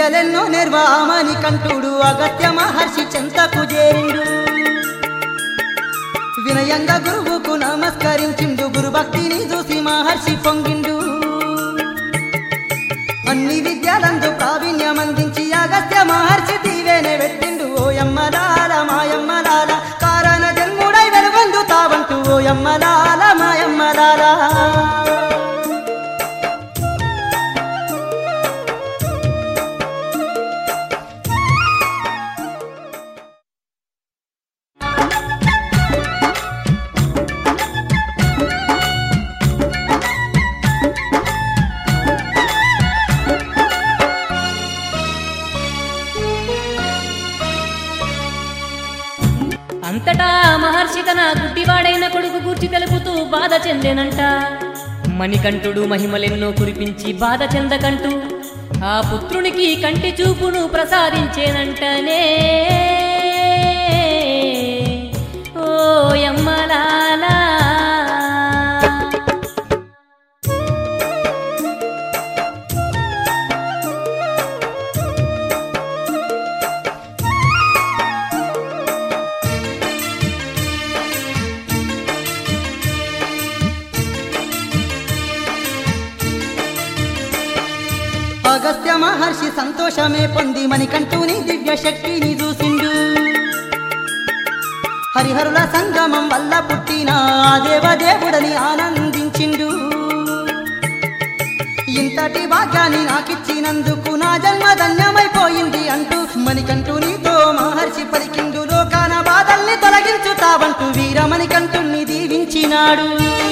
విద్యలెన్నో నిర్వామని కంటుడు అగత్య మహర్షి చెంతకు చేరిండు వినయంగా గురువుకు నమస్కరించిండు గురు భక్తిని చూసి మహర్షి పొంగిండు అన్ని విద్యలందు ప్రావీణ్యమందించి అగస్త్య మహర్షి దీవెనే పెట్టిండు ఓయమ్మలాల మాయమ్మలాల కారణ జన్ముడై వెలుగొందుతావంటూ ఓయమ్మలాల మాయమ్మలాల అంతటా మహర్షి తన గుడ్డివాడైన కొడుకు గూర్చి తెలుపుతూ బాధ చెందెనంట మణికంఠుడు మహిమలెన్నో కురిపించి బాధ చెందకంటూ ఆ పుత్రునికి కంటి చూపును ప్రసాదించేనంటనే ఓ యమ్మలాలా అగస్త్య మహర్షి సంతోషమే పొంది మణికంఠుని దివ్య శక్తిని చూసిండు హరిహరుల సంగమం వల్ల పుట్టిన ఆ దేవదేవుడని ఆనందించిండు ఇంతటి భాగ్యాన్ని నాకిచ్చినందుకు నా జన్మ ధన్యమైపోయింది అంటూ మణికంఠునితో మహర్షి పలికిండు లోకాన బాధల్ని తొలగించుతావంటూ వీరమణికంఠుణ్ణి దీవించినాడు